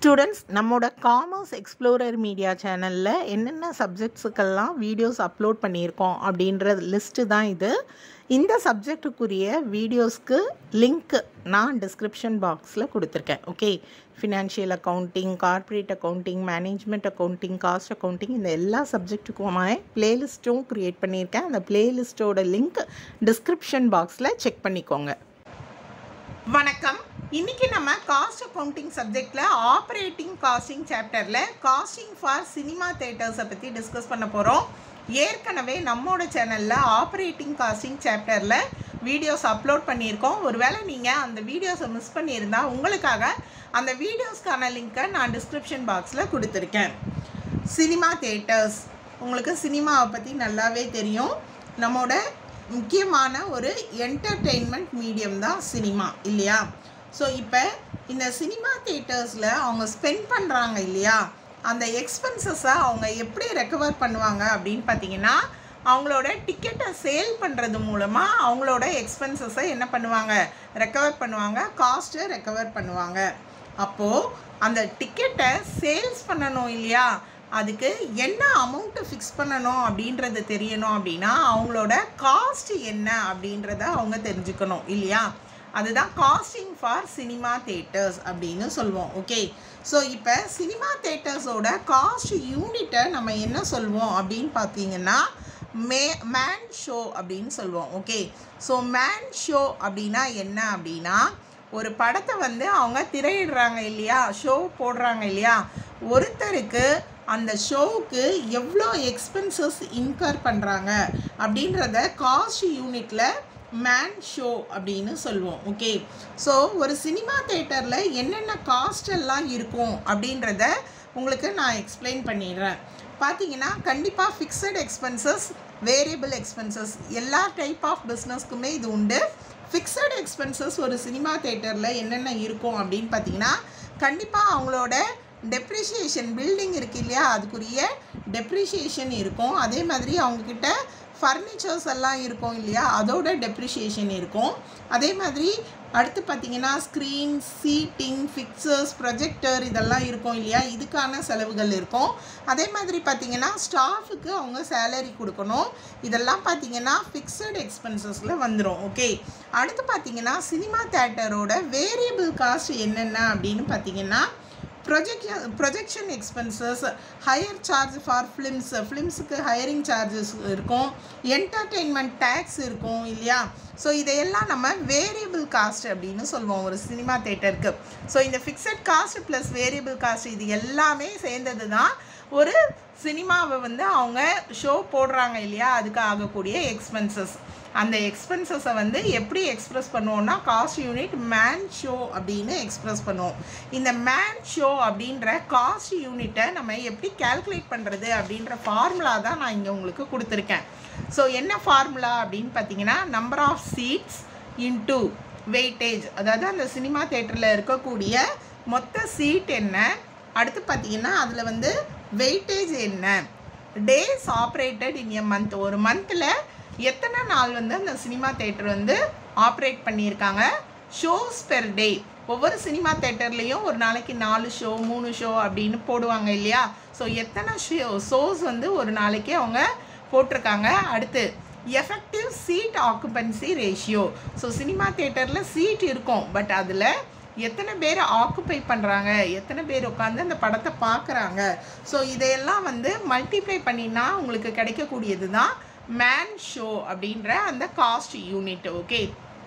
students நம்மளோட commerce explorer media சேனலில் என்னென்ன சப்ஜெக்ட்ஸுக்கெல்லாம் வீடியோஸ் அப்லோட் பண்ணியிருக்கோம் அப்படின்ற லிஸ்ட்டு தான் இது இந்த சப்ஜெக்ட்டுக்குரிய வீடியோஸ்க்கு லிங்க் நான் டிஸ்கிரிப்ஷன் பாக்ஸில் கொடுத்துருக்கேன் okay financial accounting corporate accounting management accounting cost accounting இந்த எல்லா சப்ஜெக்ட்டுக்குமாய் பிளேலிஸ்ட்டும் க்ரியேட் பண்ணியிருக்கேன் அந்த பிளேலிஸ்ட்டோட லிங்க் டிஸ்கிரிப்ஷன் பாக்ஸில் செக் பண்ணிக்கோங்க வணக்கம் இன்னைக்கு நம்ம காஸ்ட் அக்கவுண்டிங் சப்ஜெக்ட்ல ஆப்ரேட்டிங் காஸ்டிங் சாப்டர்ல காஸ்டிங் ஃபார் சினிமா தேட்டர்ஸை பற்றி டிஸ்கஸ் பண்ண போகிறோம் ஏற்கனவே நம்மளோட சேனலில் ஆப்ரேட்டிங் காஸ்டிங் சாப்டரில் வீடியோஸ் அப்லோட் பண்ணியிருக்கோம் ஒருவேளை நீங்கள் அந்த வீடியோஸை மிஸ் பண்ணியிருந்தா உங்களுக்காக அந்த வீடியோஸ்க்கான லிங்க்கை நான் டிஸ்கிரிப்ஷன் பாக்ஸில் கொடுத்துருக்கேன் சினிமா தேட்டர்ஸ் உங்களுக்கு சினிமாவை பற்றி நல்லாவே தெரியும் நம்மளோட முக்கியமான ஒரு என்டர்டெயின்மெண்ட் மீடியம் தான் சினிமா இல்லையா ஸோ இப்போ இந்த சினிமா தேட்டர்ஸில் அவங்க ஸ்பெண்ட் பண்ணுறாங்க இல்லையா அந்த எக்ஸ்பென்சஸை அவங்க எப்படி ரெக்கவர் பண்ணுவாங்க அப்படின்னு பார்த்தீங்கன்னா அவங்களோட டிக்கெட்டை சேல் பண்ணுறது மூலமாக அவங்களோட எக்ஸ்பென்சஸை என்ன பண்ணுவாங்க ரெக்கவர் பண்ணுவாங்க காஸ்ட்டை ரெக்கவர் பண்ணுவாங்க அப்போது அந்த டிக்கெட்டை சேல்ஸ் பண்ணணும் இல்லையா அதுக்கு என்ன அமௌண்ட்டு ஃபிக்ஸ் பண்ணணும் அப்படின்றது தெரியணும் அப்படின்னா அவங்களோட காஸ்ட் என்ன அப்படின்றத அவங்க தெரிஞ்சுக்கணும் இல்லையா அதுதான் காஸ்டிங் ஃபார் சினிமா தேட்டர்ஸ் அப்படின்னு சொல்லுவோம் ஓகே ஸோ இப்போ சினிமா தேட்டர்ஸோட காஸ்ட் யூனிட்டை நம்ம என்ன சொல்வோம் அப்படின்னு பார்த்தீங்கன்னா மே மேன் ஷோ அப்படின்னு சொல்லுவோம் ஓகே ஸோ மேன் ஷோ அப்படின்னா என்ன அப்படின்னா ஒரு படத்தை வந்து அவங்க திரையிடுறாங்க இல்லையா ஷோ போடுறாங்க இல்லையா ஒருத்தருக்கு அந்த ஷோவுக்கு எவ்வளோ எக்ஸ்பென்சஸ் இன்கர் பண்ணுறாங்க அப்படின்றத காஸ்ட் யூனிட்டில் மேன் ஷோ அப்படின்னு சொல்லுவோம் ஓகே ஸோ ஒரு சினிமா தேட்டரில் என்னென்ன காஸ்ட் எல்லாம் இருக்கும் அப்படின்றத உங்களுக்கு நான் எக்ஸ்பிளைன் பண்ணிடுறேன் பார்த்தீங்கன்னா கண்டிப்பாக ஃபிக்ஸட் எக்ஸ்பென்சஸ் வேரியபிள் எக்ஸ்பென்சஸ் எல்லா டைப் ஆஃப் பிஸ்னஸ்க்குமே இது உண்டு ஃபிக்ஸட் எக்ஸ்பென்சஸ் ஒரு சினிமா தேட்டரில் என்னென்ன இருக்கும் அப்படின்னு பார்த்தீங்கன்னா கண்டிப்பாக அவங்களோட டெப்ரிஷியேஷன் பில்டிங் இருக்குது இல்லையா அதுக்குரிய டெப்ரிஷியேஷன் இருக்கும் அதே மாதிரி அவங்கக்கிட்ட ஃபர்னிச்சர்ஸ் எல்லாம் இருக்கும் இல்லையா அதோட டெப்ரிஷியேஷன் இருக்கும் அதே மாதிரி அடுத்து பார்த்தீங்கன்னா ஸ்க்ரீன் சீட்டிங் ஃபிக்சர்ஸ் ப்ரொஜெக்டர் இதெல்லாம் இருக்கும் இல்லையா இதுக்கான செலவுகள் இருக்கும் அதே மாதிரி பார்த்தீங்கன்னா ஸ்டாஃபுக்கு அவங்க சேலரி கொடுக்கணும் இதெல்லாம் பார்த்தீங்கன்னா ஃபிக்ஸட் எக்ஸ்பென்சஸில் வந்துடும் ஓகே அடுத்து பார்த்தீங்கன்னா சினிமா தேட்டரோட வேரியபிள் காஸ்ட் என்னென்ன அப்படின்னு பார்த்தீங்கன்னா projection projection expenses hire charge for films ஃபிலிம்ஸுக்கு ஹையரிங் சார்ஜஸ் இருக்கும் என்டர்டெயின்மெண்ட் டேக்ஸ் இருக்கும் இல்லையா ஸோ இதையெல்லாம் நம்ம வேரியபிள் காஸ்ட் அப்படின்னு சொல்லுவோம் ஒரு சினிமா தேட்டருக்கு ஸோ இந்த fixed cost plus variable cost இது எல்லாமே சேர்ந்தது தான் ஒரு சினிமாவை வந்து அவங்க ஷோ போடுறாங்க இல்லையா அதுக்கு ஆகக்கூடிய எக்ஸ்பென்சஸ் அந்த எக்ஸ்பென்சஸை வந்து எப்படி எக்ஸ்ப்ரெஸ் பண்ணுவோம்னா காஸ்ட் யூனிட் மேன் ஷோ அப்படின்னு எக்ஸ்ப்ரெஸ் பண்ணுவோம் இந்த மேன் ஷோ அப்படின்ற காஸ்ட் யூனிட்டை நம்ம எப்படி கேல்குலேட் பண்ணுறது அப்படின்ற ஃபார்முலா தான் நான் இங்கே உங்களுக்கு கொடுத்துருக்கேன் ஸோ என்ன ஃபார்முலா அப்படின்னு பார்த்தீங்கன்னா number of seats into weightage அதாவது அந்த சினிமா தேட்டரில் இருக்கக்கூடிய மொத்த சீட் என்ன அடுத்து பார்த்தீங்கன்னா அதில் வந்து வெயிட்டேஜ் என்ன days operated in a month ஒரு மந்தில் எத்தனை நாள் வந்து அந்த சினிமா தேட்டர் வந்து ஆப்ரேட் பண்ணியிருக்காங்க ஷோஸ் பெர் டே ஒவ்வொரு சினிமா தேட்டர்லேயும் ஒரு நாளைக்கு நாலு ஷோ மூணு ஷோ அப்படின்னு போடுவாங்க இல்லையா ஸோ எத்தனை ஷோ ஷோஸ் வந்து ஒரு நாளைக்கு அவங்க போட்டிருக்காங்க அடுத்து effective seat occupancy ratio so cinema தேட்டரில் சீட் இருக்கும் பட் அதில் எத்தனை பேர் ஆக்குப்பை பண்ணுறாங்க எத்தனை பேர் உட்காந்து அந்த படத்தை பார்க்குறாங்க ஸோ இதையெல்லாம் வந்து மல்டிப்ளை பண்ணினா உங்களுக்கு கிடைக்கக்கூடியது தான் மேன் ஷோ அப்படின்ற அந்த காஸ்ட் யூனிட் ஓகே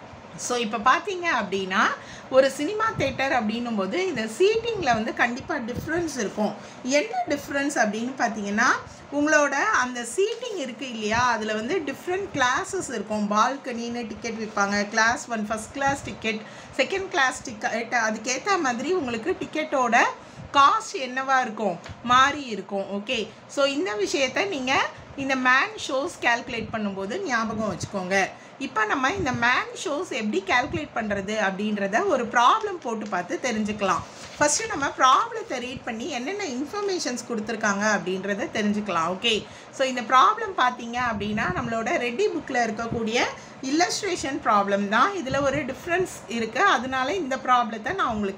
ஸோ இப்போ பார்த்தீங்க அப்படின்னா ஒரு சினிமா தேட்டர் அப்படின்னும் போது இந்த சீட்டிங்கில் வந்து கண்டிப்பாக டிஃப்ரென்ஸ் இருக்கும் என்ன டிஃப்ரென்ஸ் அப்படின்னு பார்த்தீங்கன்னா உங்களோட அந்த சீட்டிங் இருக்குது இல்லையா அதில் வந்து டிஃப்ரெண்ட் கிளாஸஸ் இருக்கும் பால்கனின்னு டிக்கெட் விற்பாங்க class one first class ticket second class ticket அதுக்கேற்ற மாதிரி உங்களுக்கு டிக்கெட்டோட காஸ்ட் என்னவா இருக்கும் மாறி இருக்கும் ஓகே ஸோ இந்த விஷயத்த நீங்கள் இந்த மேன் ஷோஸ் கேல்குலேட் பண்ணும்போது ஞாபகம் வச்சுக்கோங்க இப்போ நம்ம இந்த மேன் ஷோஸ் எப்படி கேல்குலேட் பண்ணுறது அப்படின்றத ஒரு ப்ராப்ளம் போட்டு பார்த்து தெரிஞ்சுக்கலாம் ஃபஸ்ட்டு நம்ம ப்ராப்ளத்தை ரீட் பண்ணி என்னென்ன இன்ஃபர்மேஷன்ஸ் கொடுத்துருக்காங்க அப்படின்றத தெரிஞ்சுக்கலாம் ஓகே ஸோ இந்த ப்ராப்ளம் பார்த்தீங்க அப்படின்னா நம்மளோட ரெட்டி புக்கில் இருக்கக்கூடிய இல்லஸ்ட்ரேஷன் ப்ராப்ளம் தான் இதில் ஒரு டிஃப்ரென்ஸ் இருக்குது அதனால இந்த ப்ராப்ளத்தை நான் உங்களுக்கு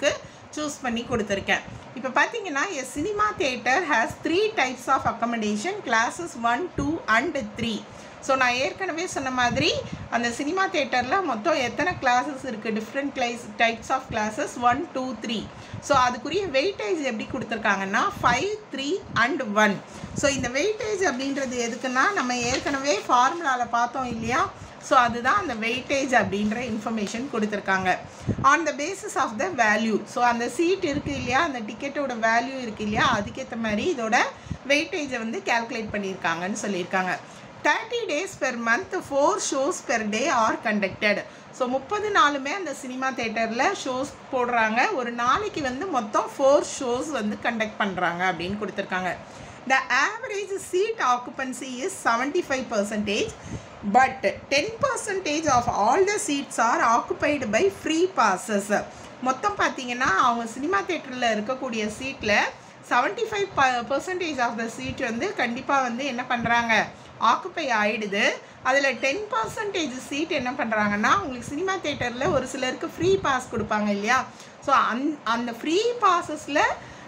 சூஸ் பண்ணி கொடுத்துருக்கேன் இப்போ பார்த்தீங்கன்னா a cinema theatre has three types of accommodation classes one two and three so நான் ஏற்கனவே சொன்ன மாதிரி அந்த சினிமா தேட்டரில் மொத்தம் எத்தனை கிளாஸஸ் இருக்குது டிஃப்ரெண்ட் கிளைஸ் types of classes one two three so அதுக்குரிய வெயிட்டேஜ் எப்படி கொடுத்துருக்காங்கன்னா five three and one so இந்த வெயிட்டேஜ் அப்படின்றது எதுக்குன்னா நம்ம ஏற்கனவே ஃபார்முலாவில் பார்த்தோம் இல்லையா ஸோ அதுதான் அந்த வெயிட்டேஜ் அப்படின்ற இன்ஃபர்மேஷன் கொடுத்துருக்காங்க on the basis of the value so அந்த சீட் இருக்குது இல்லையா அந்த டிக்கெட்டோட வேல்யூ இருக்குது இல்லையா அதுக்கேற்ற மாதிரி இதோட வெயிட்டேஜை வந்து கேல்குலேட் பண்ணியிருக்காங்கன்னு சொல்லியிருக்காங்க thirty days per month four shows per day are conducted so முப்பது நாளுமே அந்த சினிமா தேட்டரில் ஷோஸ் போடுறாங்க ஒரு நாளைக்கு வந்து மொத்தம் ஃபோர் ஷோஸ் வந்து கண்டக்ட் பண்ணுறாங்க அப்படின்னு கொடுத்துருக்காங்க the average seat occupancy is seventy five percentage but ten percentage of all the seats are occupied by free passes மொத்தம் பார்த்தீங்கன்னா அவங்க சினிமா தேட்டரில் இருக்கக்கூடிய சீட்டில் செவன்ட்டி ஃபைவ் ப பர்சன்டேஜ் ஆஃப் த சீட் வந்து கண்டிப்பாக வந்து என்ன பண்ணுறாங்க ஆக்குப்பை ஆயிடுது அதில் டென் பர்சன்டேஜ் சீட் என்ன பண்ணுறாங்கன்னா உங்களுக்கு சினிமா தேட்டரில் ஒரு சிலருக்கு ஃப்ரீ பாஸ் கொடுப்பாங்க இல்லையா ஸோ அந் அந்த ஃப்ரீ பாசஸில்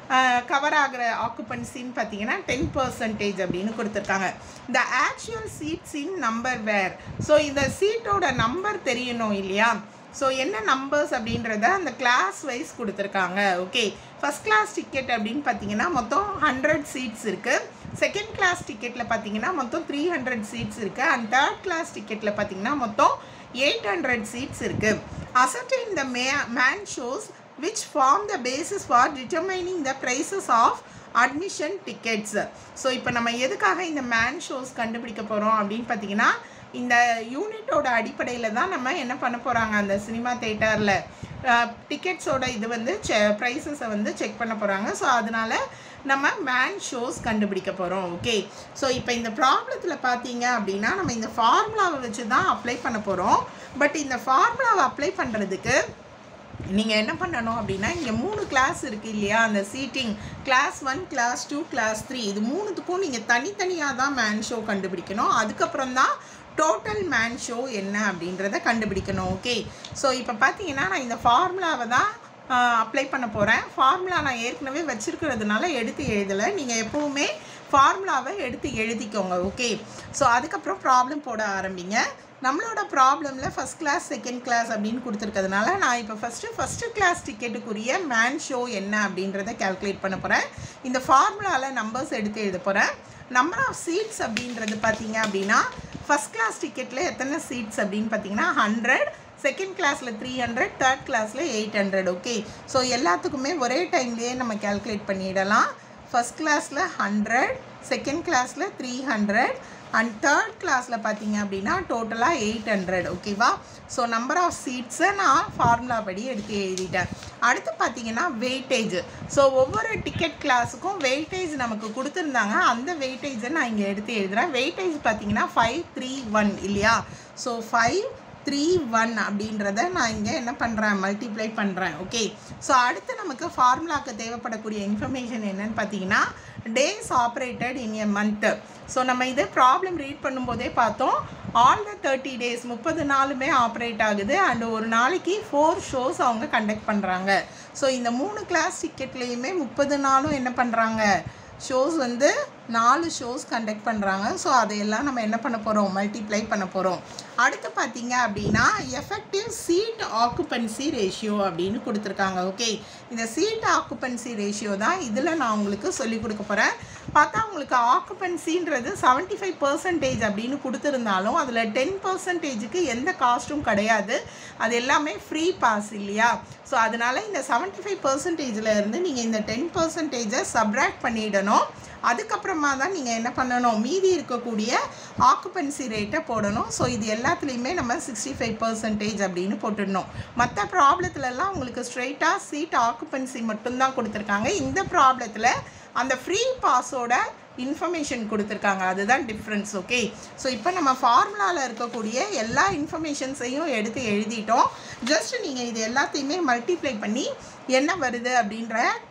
கவர் ஆகிற ஆக்குபன்சின்னு பார்த்தீங்கன்னா டென் பர்சன்டேஜ் அப்படின்னு கொடுத்துருக்காங்க இந்த actual seats in number where so இந்த சீட்டோட நம்பர் தெரியணும் இல்லையா ஸோ என்ன நம்பர்ஸ் அப்படின்றத அந்த கிளாஸ் வைஸ் கொடுத்துருக்காங்க ஓகே ஃபஸ்ட் கிளாஸ் டிக்கெட் அப்படின்னு பார்த்தீங்கன்னா மொத்தம் ஹண்ட்ரட் சீட்ஸ் இருக்குது செகண்ட் கிளாஸ் டிக்கெட்டில் பார்த்தீங்கன்னா மொத்தம் த்ரீ ஹண்ட்ரட் சீட்ஸ் இருக்குது அண்ட் தேர்ட் கிளாஸ் டிக்கெட்டில் பார்த்தீங்கன்னா மொத்தம் எயிட் ஹண்ட்ரட் சீட்ஸ் இருக்குது அசர்டைன் த மே man shows which form the basis for determining the prices of admission tickets so இப்போ நம்ம எதுக்காக இந்த மேன் ஷோஸ் கண்டுபிடிக்க போகிறோம் அப்படின்னு பார்த்தீங்கன்னா இந்த யூனிட்டோட அடிப்படையில் தான் நம்ம என்ன பண்ண போகிறாங்க அந்த சினிமா தேட்டரில் டிக்கெட்ஸோட இது வந்து செ ப்ரைஸஸை வந்து செக் பண்ண போகிறாங்க ஸோ அதனால் நம்ம மேன் ஷோஸ் கண்டுபிடிக்க போகிறோம் ஓகே ஸோ இப்போ இந்த ப்ராப்ளத்தில் பார்த்தீங்க அப்படின்னா நம்ம இந்த ஃபார்முலாவை வச்சு தான் அப்ளை பண்ண போகிறோம் பட் இந்த ஃபார்முலாவை அப்ளை பண்ணுறதுக்கு நீங்கள் என்ன பண்ணணும் அப்படின்னா இங்கே மூணு கிளாஸ் இருக்குது இல்லையா அந்த seating class one class two class three இது மூணுத்துக்கும் நீங்கள் தனித்தனியாக தான் மேன் ஷோ கண்டுபிடிக்கணும் அதுக்கப்புறம் தான் டோட்டல் மேன் ஷோ என்ன அப்படின்றத கண்டுபிடிக்கணும் ஓகே ஸோ இப்போ பார்த்தீங்கன்னா நான் இந்த ஃபார்முலாவை தான் அப்ளை பண்ண போகிறேன் ஃபார்முலா நான் ஏற்கனவே வச்சுருக்கிறதுனால எடுத்து எழுதலை நீங்கள் எப்போவுமே ஃபார்முலாவை எடுத்து எழுதிக்கோங்க ஓகே ஸோ அதுக்கப்புறம் ப்ராப்ளம் போட ஆரம்பிங்க நம்மளோட ப்ராப்ளமில் ஃபஸ்ட் கிளாஸ் செகண்ட் கிளாஸ் அப்படின்னு கொடுத்துருக்கிறதுனால நான் இப்போ ஃபஸ்ட்டு ஃபஸ்ட்டு கிளாஸ் டிக்கெட்டுக்குரிய மேன் ஷோ என்ன அப்படின்றத கேல்குலேட் பண்ண போகிறேன் இந்த ஃபார்முலாவில் நம்பர்ஸ் எடுத்து எழுத போகிறேன் நம்பர் ஆஃப் சீட்ஸ் அப்படின்றது பார்த்தீங்க அப்படின்னா ஃபஸ்ட் கிளாஸ் டிக்கெட்டில் எத்தனை சீட்ஸ் அப்படின்னு பார்த்தீங்கன்னா ஹண்ட்ரட் செகண்ட் கிளாஸில் த்ரீ ஹண்ட்ரட் தேர்ட் கிளாஸில் எயிட் ஹண்ட்ரட் ஓகே ஸோ எல்லாத்துக்குமே ஒரே டைம்லேயே நம்ம கேல்குலேட் பண்ணிடலாம் ஃபஸ்ட் கிளாஸில் ஹண்ட்ரட் செகண்ட் கிளாஸில் த்ரீ ஹண்ட்ரட் அண்ட் தேர்ட் கிளாஸில் பார்த்தீங்க அப்படின்னா டோட்டலாக எயிட் ஹண்ட்ரட் ஓகேவா ஸோ நம்பர் ஆஃப் சீட்ஸை நான் ஃபார்முலா படி எடுத்து எழுதிட்டேன் அடுத்து பார்த்தீங்கன்னா வெயிட்டேஜ் ஸோ ஒவ்வொரு டிக்கெட் கிளாஸுக்கும் வெயிட்டேஜ் நமக்கு கொடுத்துருந்தாங்க அந்த வெயிட்டேஜை நான் இங்கே எடுத்து எழுதுகிறேன் வெயிட்டேஜ் பார்த்தீங்கன்னா ஃபைவ் த்ரீ ஒன் இல்லையா ஸோ ஃபைவ் த்ரீ ஒன் அப்படின்றத நான் இங்கே என்ன பண்ணுறேன் மல்டிப்ளை பண்ணுறேன் ஓகே ஸோ அடுத்து நமக்கு ஃபார்முலாக்கு தேவைப்படக்கூடிய இன்ஃபர்மேஷன் என்னன்னு பார்த்தீங்கன்னா days operated in a month so நம்ம இது ப்ராப்ளம் ரீட் பண்ணும்போதே பார்த்தோம் ஆல் த தேர்ட்டி டேஸ் முப்பது நாளுமே ஆப்ரேட் ஆகுது அண்ட் ஒரு நாளைக்கு ஃபோர் ஷோஸ் அவங்க கண்டக்ட் பண்ணுறாங்க ஸோ இந்த மூணு கிளாஸ் டிக்கெட்லேயுமே முப்பது நாளும் என்ன பண்ணுறாங்க ஷோஸ் வந்து நாலு ஷோஸ் கண்டக்ட் பண்ணுறாங்க ஸோ அதையெல்லாம் நம்ம என்ன பண்ண போகிறோம் மல்டிப்ளை பண்ண போகிறோம் அடுத்து பார்த்தீங்க அப்படின்னா எஃபெக்டிவ் சீட் ஆக்குபன்சி ரேஷியோ அப்படின்னு கொடுத்துருக்காங்க ஓகே இந்த சீட் ஆக்குபன்சி ரேஷியோ தான் இதில் நான் உங்களுக்கு சொல்லிக் கொடுக்க போகிறேன் பார்த்தா உங்களுக்கு ஆக்குபன்சின்றது செவன்ட்டி ஃபைவ் பர்சன்டேஜ் அப்படின்னு கொடுத்துருந்தாலும் அதில் டென் பர்சன்டேஜுக்கு எந்த காஸ்ட்டும் கிடையாது அது எல்லாமே ஃப்ரீ பாஸ் இல்லையா ஸோ அதனால் இந்த செவன்ட்டி ஃபைவ் பர்சன்டேஜில் இருந்து நீங்கள் இந்த டென் பர்சன்டேஜை சப்ராக்ட் பண்ணிடணும் அதுக்கப்புறமா தான் நீங்கள் என்ன பண்ணணும் மீதி இருக்கக்கூடிய ஆக்குபன்சி ரேட்டை போடணும் ஸோ இது எல்லாத்துலேயுமே நம்ம சிக்ஸ்டி ஃபைவ் பர்சன்டேஜ் அப்படின்னு போட்டுடணும் மற்ற ப்ராப்ளத்துலலாம் உங்களுக்கு ஸ்ட்ரெயிட்டாக சீட் ஆக்குபன்சி மட்டும்தான் கொடுத்துருக்காங்க இந்த ப்ராப்ளத்தில் அந்த ஃப்ரீ பாஸோட இன்ஃபர்மேஷன் கொடுத்துருக்காங்க அதுதான் டிஃப்ரென்ஸ் ஓகே ஸோ இப்போ நம்ம ஃபார்முலாவில் இருக்கக்கூடிய எல்லா இன்ஃபர்மேஷன்ஸையும் எடுத்து எழுதிட்டோம் ஜஸ்ட் நீங்கள் இது எல்லாத்தையுமே மல்டிப்ளை பண்ணி என்ன வருது அப்படின்ற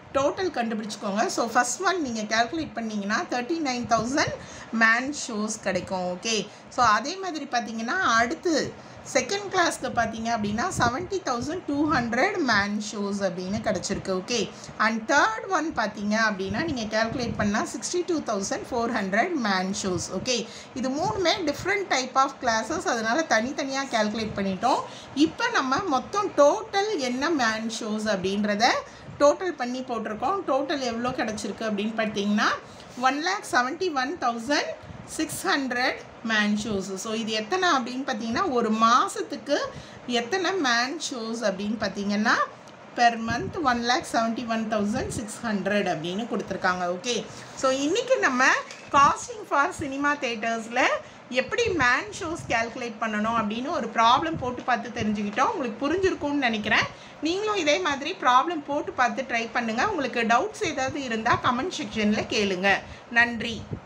டோட்டல் கண்டுபிடிச்சிக்கோங்க ஸோ ஃபஸ்ட் ஒன் நீங்கள் கேல்குலேட் பண்ணிங்கன்னா thirty nine thousand man shows கிடைக்கும் ஓகே ஸோ அதே மாதிரி பார்த்தீங்கன்னா அடுத்து செகண்ட் கிளாஸ்க்கு பார்த்தீங்க அப்படின்னா seventy thousand two hundred man shows அப்படின்னு கிடச்சிருக்கு ஓகே அண்ட் தேர்ட் ஒன் பார்த்தீங்க அப்படின்னா நீங்கள் கேல்குலேட் பண்ணால் sixty two thousand four hundred man shows okay இது மூணுமே டிஃப்ரெண்ட் டைப் ஆஃப் கிளாஸஸ் அதனால் தனித்தனியாக கேல்குலேட் பண்ணிட்டோம் இப்போ நம்ம மொத்தம் டோட்டல் என்ன மேன் ஷோஸ் அப்படின்றத டோட்டல் பண்ணி போட்டிருக்கோம் டோட்டல் எவ்வளோ கிடச்சிருக்கு அப்படின்னு பார்த்தீங்கன்னா one lakh seventy one thousand six hundred man shows so இது எத்தனை அப்படின்னு பார்த்தீங்கன்னா ஒரு மாதத்துக்கு எத்தனை மேன் ஷோஸ் அப்படின்னு பார்த்தீங்கன்னா per month one lakh seventy one thousand six hundred அப்படின்னு கொடுத்துருக்காங்க ஓகே ஸோ இன்றைக்கி நம்ம காஸ்டிங் ஃபார் சினிமா தேட்டர்ஸில் எப்படி மேன் ஷோஸ் கேல்குலேட் பண்ணணும் அப்படின்னு ஒரு ப்ராப்ளம் போட்டு பார்த்து தெரிஞ்சுக்கிட்டோம் உங்களுக்கு புரிஞ்சிருக்கும்னு நினைக்கிறேன் நீங்களும் இதே மாதிரி ப்ராப்ளம் போட்டு பார்த்து ட்ரை பண்ணுங்கள் உங்களுக்கு டவுட்ஸ் ஏதாவது இருந்தால் கமெண்ட் செக்ஷனில் கேளுங்க நன்றி